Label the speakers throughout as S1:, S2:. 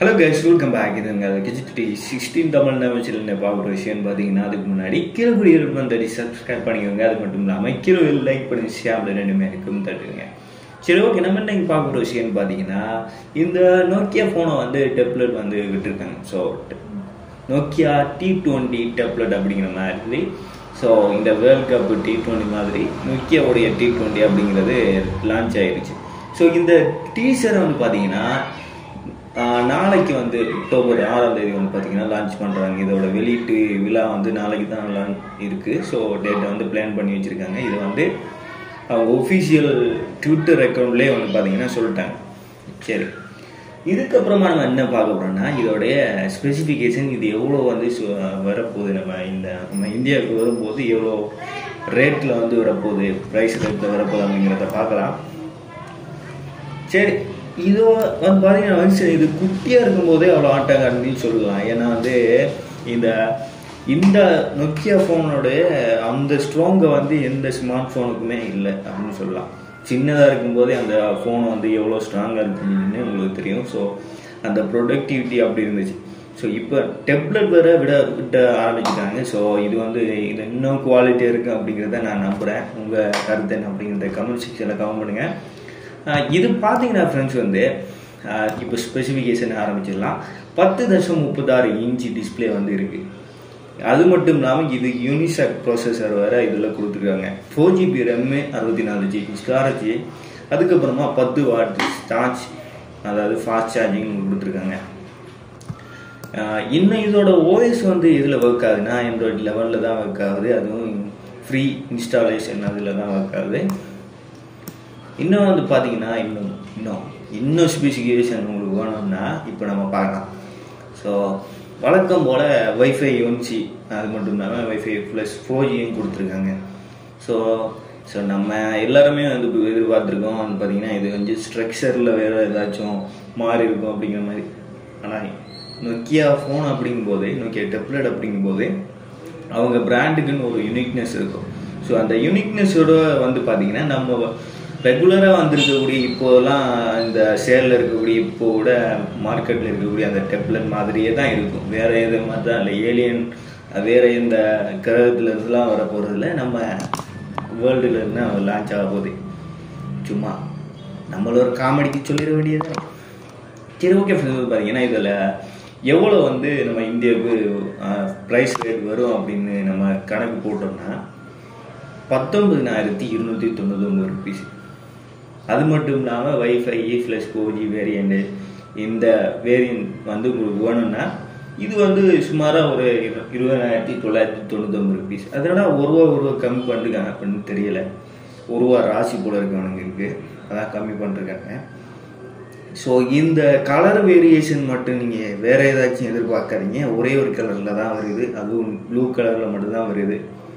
S1: hello guys welcome back இது உங்கள் கிஜிடி sixteen Tamil channel பார்க்குற விஷயம்னு பார்த்தீங்கன்னா அதுக்கு முன்னாடி கீழே கூடிய இருக்கும் தட்டி சப்ஸ்கிரைப் பண்ணிக்கோங்க அது மட்டும் இல்லாமல் கீழே லைக் பண்ணி ஷேர் ரெண்டுமே இருக்கும் தட்டுங்க சரி ஓகே நம்ம இன்னைக்கு பார்க்குற விஷயம்னு பார்த்தீங்கன்னா இந்த நோக்கியா ஃபோனை வந்து டெப்லெட் வந்து விட்டுருக்காங்க so Nokia T twenty tablet அப்படிங்கிற மாதிரி ஸோ இந்த வேர்ல்ட் கப் டி டுவெண்ட்டி மாதிரி நோக்கியாவுடைய டி டுவெண்ட்டி அப்படிங்கிறது லான்ச் ஆயிருச்சு ஸோ இந்த டீசரை வந்து பார்த்தீங்கன்னா ஆஹ் நாளைக்கு வந்து அக்டோபர் ஆறாம் தேதி வந்து பார்த்தீங்கன்னா லான்ச் பண்ணுறாங்க இதோட வெளியீட்டு விழா வந்து நாளைக்கு தான் லான் இருக்குது ஸோ டேட்டை வந்து பிளான் பண்ணி வச்சுருக்காங்க இது வந்து அவங்க ஒஃபிஷியல் ட்விட்டர் அக்கௌண்ட்லேயே வந்து பார்த்தீங்கன்னா சொல்லிட்டாங்க சரி இதுக்கப்புறமா நம்ம என்ன பார்க்க போகிறோம்னா இதோடைய ஸ்பெசிஃபிகேஷன் இது எவ்வளோ வந்து சு- வரப்போகுது நம்ம இந்த நம்ம இந்தியாவுக்கு வரும்போது எவ்வளோ ரேட்டில் வந்து வரப்போகுது ப்ரைஸ் ரேட்டில் வரப்போகுது அப்படிங்கிறத பார்க்கலாம் சரி இது வந்து பார்த்தீங்கன்னா வந்து சரி, இது குட்டியாக இருக்கும்போதே அவ்வளோ ஆட்டக்காரன்னு சொல்லலாம் ஏன்னா வந்து இந்த இந்த நொக்கியா ஃபோனோடைய அந்த ஸ்ட்ராங்கை வந்து எந்த ஸ்மார்ட் ஃபோனுக்குமே இல்லை அப்படின்னு சொல்லலாம் சின்னதாக இருக்கும்போதே அந்த ஃபோன் வந்து எவ்வளோ ஸ்ட்ராங்காக இருக்குன்னு உங்களுக்கு தெரியும் ஸோ அந்த ப்ரொடக்டிவிட்டி அப்படி இருந்துச்சு ஸோ இப்போ டெப்லெட் வேற விட விட ஆரம்பிச்சிட்டாங்க ஸோ இது வந்து இது இன்னும் குவாலிட்டியாக இருக்குது அப்படிங்கிறத நான் நம்புகிறேன் உங்கள் கருத்து என்ன அப்படிங்கிறத கமெண்ட் செக்ஷனில் கமெண்ட் பண்ணுங்கள் ஆஹ் இது பார்த்தீங்கன்னா ஃப்ரெண்ட்ஸ் வந்து ஆஹ் இப்போ ஸ்பெசிஃபிகேஷன் ஆரம்பிச்சிடலாம் பத்து தசம் முப்பத்தாறு இன்ச்சு டிஸ்ப்ளே வந்து இருக்குது அது மட்டும் இல்லாமல் இது யூனிசாக் ப்ராசஸர் வேறு இதில் கொடுத்துருக்காங்க ஃபோர் ஜிபி ரெம்மு அறுபத்தி நாலு ஜிபி ஸ்டாரேஜ் அதுக்கப்புறமா பத்து வாட் சார்ஜ் அதாவது ஃபாஸ்ட் சார்ஜிங் கொடுத்துருக்காங்க ஆஹ் இன்னும் இதோட ஓஎஸ் வந்து இதில் ஒர்க் ஆகுதுன்னா ஆண்ட்ராய்ட் லெவலில் தான் ஒர்க் ஆகுது அதுவும் ஃப்ரீ இன்ஸ்டாலேஷன் அதில் தான் ஒர்க் ஆகுது இன்னும் வந்து பார்த்தீங்கன்னா இன்னும் இன்னும் இன்னும் ஸ்பெசிஃபிகேஷன் உங்களுக்கு வேணும்னா இப்போ நம்ம பார்க்கலாம் ஸோ வழக்கம் போல் வைஃபை ஒன்சி அது மட்டும் இல்லாமல் வைஃபை ப்ளஸ் ஃபோர் ஜியும் கொடுத்துருக்காங்க ஸோ ஸோ நம்ம எல்லாருமே வந்து இப்ப எதிர்பார்த்துருக்கோம் வந்து பார்த்தீங்கன்னா இது கொஞ்சம் ஸ்ட்ரக்சரில் வேறு ஏதாச்சும் மாறி இருக்கும் அப்படிங்கிற மாதிரி ஆனால் நொக்கியா ஃபோன் அப்படிங்கும்போது நொக்கியா டெப்லெட் அப்படிங்கும்போது அவங்க பிராண்டுக்குன்னு ஒரு யூனிக்னஸ் இருக்கும் ஸோ அந்த யூனிக்னஸோட வந்து பார்த்தீங்கன்னா நம்ம ரெகுலராக வந்திருக்கக்கூடிய இப்போலாம் இந்த சேலில் இருக்கக்கூடிய இப்போ கூட மார்க்கெட்டில் இருக்கக்கூடிய அந்த டெப்லெட் மாதிரியே தான் இருக்கும் வேற எது மாதிரி தான் இல்லை ஏலியன் வேற எந்த கிரகத்துல இருந்துலாம் வர போகிறதில்ல நம்ம வேர்ல்டுல இருந்து லான்ச் ஆக போகுது சும்மா நம்மள ஒரு காமெடிக்கு சொல்லிட வேண்டியது சரி ஓகே ஃப்ரெண்ட்ஸ் பார்த்தீங்கன்னா இதில் எவ்வளோ வந்து நம்ம இந்தியாவுக்கு ப்ரைஸ் ரேட் வரும் அப்படின்னு நம்ம கணக்கு போட்டோம்னா பத்தொன்பதினாயிரத்தி இருநூற்றி தொண்ணூத்தொம்பது ருபீஸ் அது மட்டும் இல்லாமல் Wi-Fi plus four G variant இந்த வேரியன்ட் வந்து உங்களுக்கு வேணும்னா இது வந்து சுமாராக ஒரு இரு- இருபதாயிரத்தி தொள்ளாயிரத்தி தொண்ணூத்தொம்பது ருபீஸ் அதோட ஒரு ரூபா ஒரு ரூபா கம்மி பண்ணிருக்காங்க அப்படின்னு தெரியல ஒரு ரூபா ராசி போல இருக்கவனுங்க இருக்கு அதான் கம்மி பண்ணிருக்காங்க ஸோ இந்த கலர் வேரியேஷன் மட்டும் நீங்கள் வேற ஏதாச்சும் எதிர்பார்க்காதீங்க ஒரே ஒரு கலரில் தான் வருது அதுவும் ப்ளூ கலரில் மட்டும்தான் வருது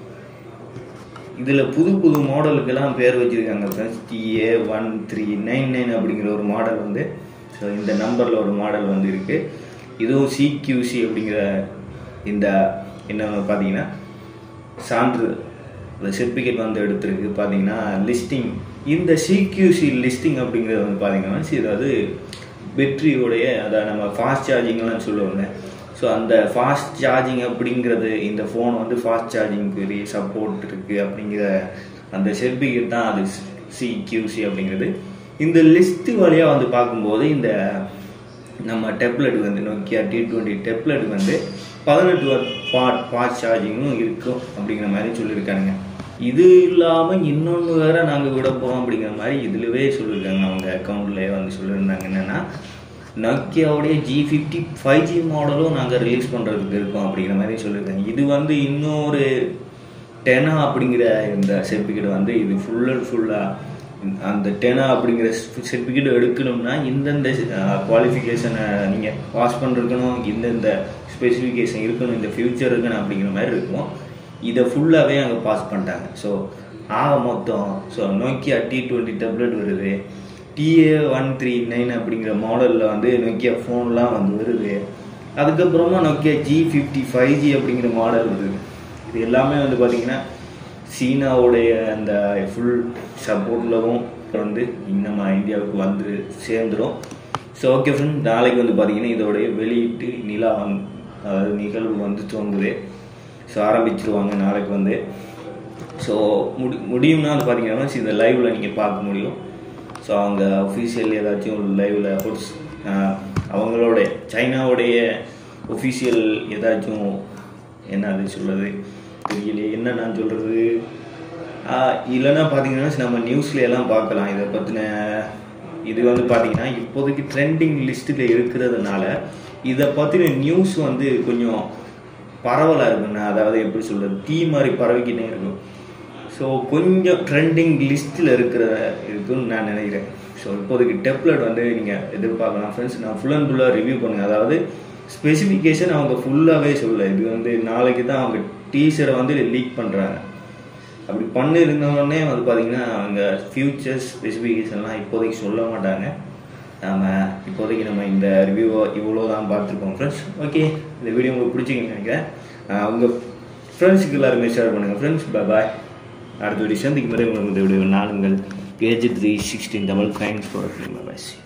S1: இதில் புது புது மாடலுக்கெல்லாம் பேர் வச்சுருக்காங்க friends TA one three nine nine அப்படிங்கிற ஒரு மாடல் வந்து ஸோ இந்த நம்பரில் ஒரு மாடல் வந்து இருக்குது இதுவும் சிக்யூசி அப்படிங்கிற இந்த என்ன பார்த்தீங்கன்னா சான்று இந்த சர்டிஃபிகேட் வந்து எடுத்திருக்கு பார்த்தீங்கன்னா லிஸ்டிங் இந்த சிக்யூசி லிஸ்டிங் அப்படிங்கிறது வந்து பார்த்தீங்கன்னா இது அது பேட்டரியோடைய அதாவது நம்ம ஃபாஸ்ட் சார்ஜிங்லாம் சொல்லுவோம்ல ஸோ அந்த ஃபாஸ்ட் சார்ஜிங் அப்படிங்கிறது இந்த ஃபோன் வந்து ஃபாஸ்ட் சார்ஜிங்க்கு சப்போர்ட் இருக்குது அப்படிங்கிற அந்த சர்டிஃபிகேட் தான் அது சிக்யூசி அப்படிங்கிறது இந்த லிஸ்ட் வழியாக வந்து பார்க்கும்போது இந்த நம்ம டெப்லெட் வந்து நோக்கியா டி டுவெண்ட்டி டெப்லெட் வந்து பதினெட்டு வாட் ஃபாஸ்ட் சார்ஜிங்கும் இருக்கும் அப்படிங்கிற மாதிரி சொல்லியிருக்காங்க இது இல்லாமல் இன்னொன்று வேற நாங்கள் விட போகிறோம் அப்படிங்கிற மாதிரி இதுலவே சொல்லியிருக்காங்க அவங்க அக்கௌண்ட்லேயே வந்து சொல்லியிருந்தாங்க என்னென்னா நோக்கியாவுடைய ஜி ஃபிஃப்டி ஃபைவ் ஜி மாடலும் நாங்கள் ரிலீஸ் பண்ணுறதுக்கு இருக்கோம் அப்படிங்கிற மாதிரி சொல்லியிருக்காங்க இது வந்து இன்னொரு டெனா அப்படிங்கிற இந்த சர்டிஃபிகேட் வந்து இது ஃபுல் அண்ட் ஃபுல்லாக அந்த டெனா அப்படிங்கிற சர்டிஃபிகேட் எடுக்கணும்னா இந்தந்த குவாலிஃபிகேஷனை நீங்கள் பாஸ் பண்ணிருக்கணும் இந்தந்த ஸ்பெசிஃபிகேஷன் இருக்கணும் இந்த ஃபியூச்சர் இருக்கணும் அப்படிங்கிற மாதிரி இருக்கும் இதை ஃபுல்லாகவே அங்கே பாஸ் பண்ணிட்டாங்க ஸோ ஆக மொத்தம் so Nokia T twenty tablet வருது டிஏ ஒன் த்ரீ நைன் அப்படிங்கிற மாடலில் வந்து நோக்கியா ஃபோன்லாம் வந்து வருது அதுக்கப்புறமா Nokia G fifty five G அப்படிங்கிற மாடல் வருது இது எல்லாமே வந்து பார்த்தீங்கன்னா சீனாவுடைய அந்த ஃபுல் சப்போர்ட்லவும் வந்து நம்ம இந்தியாவுக்கு வந்து சேர்ந்துடும் ஸோ ஸோ ஓகே ஃப்ரெண்ட் நாளைக்கு வந்து பார்த்தீங்கன்னா இதோடைய வெளியீட்டு நிலா வந்து அதாவது நிகழ்வு வந்து துவங்குது ஸோ ஆரம்பிச்சிருவாங்க நாளைக்கு வந்து ஸோ முடி முடியும்னா அது பார்த்தீங்கன்னா இந்த லைவில் நீங்கள் பார்க்க முடியும் ஸோ அவங்க ஒஃபீஷியல் ஏதாச்சும் லைவில் ஹோட்ஸ் அவங்களோட சைனாவுடைய ஒஃபீஷியல் ஏதாச்சும் என்ன அது சொல்கிறது தெரியலையே என்ன நான் சொல்கிறது இல்லைன்னா பார்த்தீங்கன்னா நம்ம நியூஸ்ல எல்லாம் பார்க்கலாம் இதை பற்றின இது வந்து பார்த்தீங்கன்னா இப்போதைக்கு ட்ரெண்டிங் லிஸ்ட்டில் இருக்கிறதுனால இதை பற்றின நியூஸ் வந்து கொஞ்சம் பரவலாக இருக்குண்ணா அதாவது எப்படி சொல்கிறது தீ மாதிரி பரவிக்கிட்டே இருக்கும் ஸோ கொஞ்சம் ட்ரெண்டிங் லிஸ்ட்டில் இருக்கிற இருக்குன்னு நான் நினைக்கிறேன் ஸோ இப்போதைக்கு டெப்லெட் வந்து நீங்கள் எதிர்பார்க்கலாம் ஃப்ரெண்ட்ஸ் நான் ஃபுல் அண்ட் ஃபுல்லாக ரிவ்யூ பண்ணுங்கள் அதாவது ஸ்பெசிஃபிகேஷன் அவங்க ஃபுல்லாகவே சொல்லலை இது வந்து நாளைக்கு தான் அவங்க டீச்சரை வந்து லீக் பண்ணுறாங்க அப்படி பண்ணி இருந்தவொடனே வந்து பார்த்தீங்கன்னா அவங்க ஃபியூச்சர்ஸ் ஸ்பெசிஃபிகேஷன்லாம் இப்போதைக்கு சொல்ல மாட்டாங்க நாம் இப்போதைக்கு நம்ம இந்த ரிவ்யூவை இவ்வளோ தான் பார்த்துருக்கோம் ஃப்ரெண்ட்ஸ் ஓகே இந்த வீடியோ உங்களுக்கு பிடிச்சிங்கன்னு நினைக்கிறேன் உங்கள் ஃப்ரெண்ட்ஸுக்கு எல்லாருமே ஷேர் பண்ணுங்கள் ஃப்ரெண்ட்ஸ் பாய் பாய் அடுத்த வீடியோ சந்திக்கும் வரை உங்களுக்கு இந்த வீடியோ நானுங்கள் ஏஜ் த்ரீ சிக்ஸ்டீன் டபுள் ஃபைன் ஃபார் பாய்